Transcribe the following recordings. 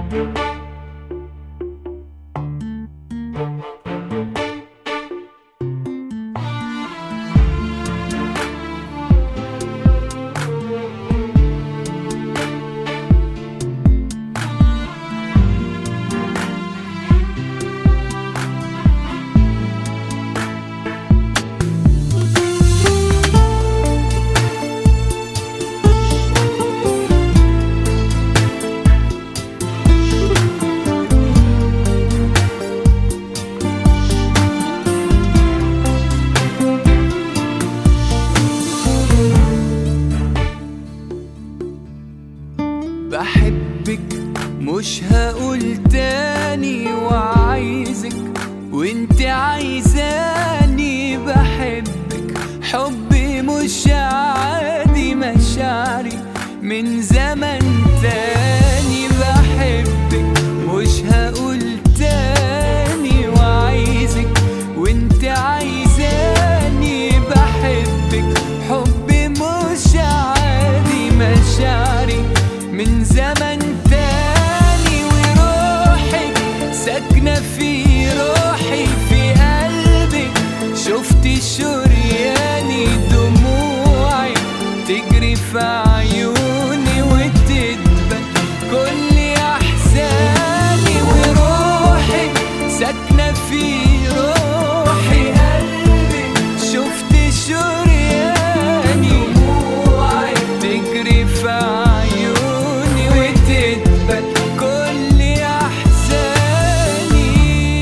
بحبك مش هقول تاني وعايزك وانت عايزاني بحبك حبي مش عادي مشاعري من زمن تاني بحبك مش هقول تاني وعايزك وانت عايزاني بحبك حبي مش عادي مشاعري من زمن تاني وروحك ساكنة في روحي في قلبي شفتي شرياني دموعي تجري في عيوني وتدبل كل أحزاني وروحك ساكنة في روحي قلبي شفتي شرياني دموعي تجري في عيوني وتدبل كل أحزاني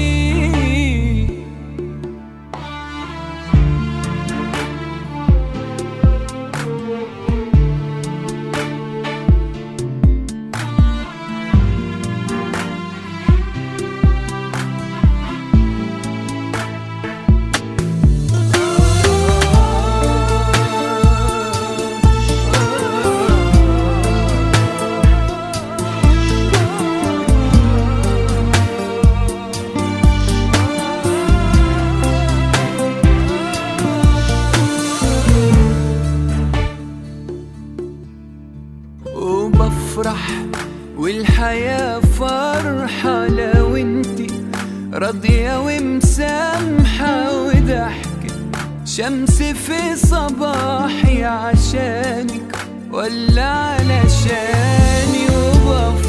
وبفرح والحياة فرحة لو انتي راضية ومسامحة وضحكة شمس في صباحي عشانك ولا علشاني وبفرح